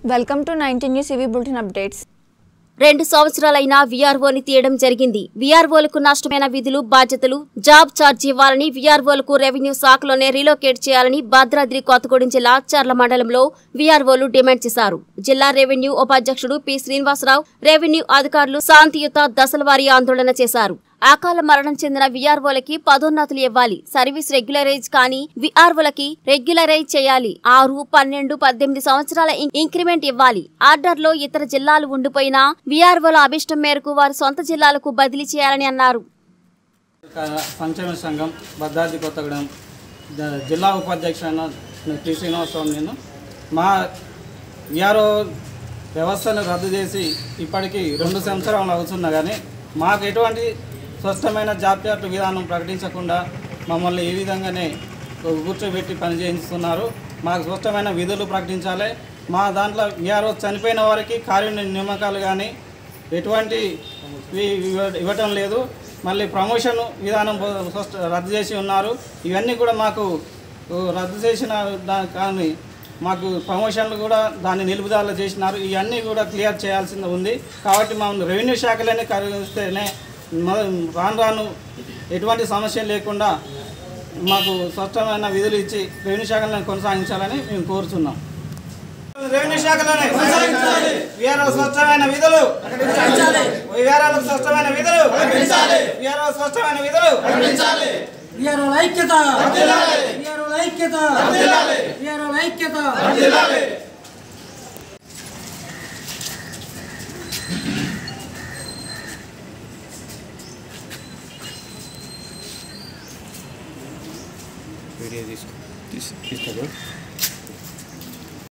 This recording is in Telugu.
వెల్కమ్ టు నైన్టీన్ న్యూస్ ఇవి బులెటిన్ అప్డేట్స్ రెండు సంవత్సరాలైనా వీఆర్ఓని తీయడం జరిగింది వీఆర్ఓలకు నష్టమైన విధులు బాధ్యతలు జాబ్ ఛార్జ్ ఇవ్వాలని వీఆర్ఓలకు రెవెన్యూ శాఖలోనే రీలోకేట్ చేయాలని భద్రాద్రి కొత్తగూడెం జిల్లా చర్ల మండలంలో వీఆర్ఓలు డిమాండ్ చేశారు జిల్లా రెవెన్యూ ఉపాధ్యక్షుడు పి శ్రీనివాసరావు రెవెన్యూ అధికారులు శాంతియుత దశలవారీ ఆందోళన చేశారు అకాల మరణం చెందిన వీఆర్ఓలకి పదోన్నతులు ఇవ్వాలి సర్వీస్ రెగ్యులరైజ్ కానీ వీఆర్ఓలకి రెగ్యులరైజ్ చేయాలి ఆరు పన్నెండు పద్దెనిమిది సంవత్సరాల ఇం- ఇంక్రిమెంట్ ఇవ్వాలి ఆర్డర్లో ఇతర జిల్లాలు ఉండిపోయినా వీఆర్ఓల అభిష్టం మేరకు వారి సొంత జిల్లాలకు బదిలీ చేయాలని అన్నారు క- సంక్షేమ సంఘం భద్రాద్రి కొత్తగూడెం ద- జిల్లా ఉపాధ్యక్షుడు టి శ్రీనివాసరావు నేను మా విఆర్ఓ వ్యవస్థను రద్దు చేసి ఇప్పటికీ రెండు సంవత్సరాలు అవుతున్నా కానీ మాకు ఎటువంటి స్పష్టమైన జాప్యాటు విధానం ప్రకటించకుండా మమ్మల్ని ఈ విధంగానే కూర్చోబెట్టి పని చేయిస్తున్నారు మాకు స్పష్టమైన విధులు ప్రకటించాలి మా దాంట్లో విఆర్ఓ చనిపోయిన వారికి కార్య నియామకాలు కానీ ఎటువంటి ఇవి- ఇవ్వ- ఇవ్వటం లేదు మళ్ళీ ప్రమోషన్ విధానం పో- స్పష్ట- రద్దు చేసి ఉన్నారు ఇవన్నీ కూడా మాకు ఉ, రద్దు చేసిన దా- కానీ మాకు ప్రమోషన్లు కూడా దాన్ని నిలుపుదల చేసినారు ఇవన్నీ కూడా క్లియర్ చేయాల్సింది ఉంది కాబట్టి మా రెవెన్యూ శాఖలోనే కరిగిస్తేనే మొద- రాను రాను ఎటువంటి సమస్య లేకుండా మాకు స్పష్టమైన విధులు ఇచ్చి రెవెన్యూ శాఖలను కొనసాగించాలని మేము కోరుతున్నాం రెవెన్యూ శాఖలోనే వీఆర్ఓ స్పష్టమైన విధులు వీఆర్ఓ స్పష్టమైన విధులు వీఆర్ఓ స్పష్టమైన విధులు వీఆర్ఓ ఐక్యత వీఆర్ఓ ఐక్యత వీఆర్ఓ ఐక్యత వీడియో తీసుకో తీసుకో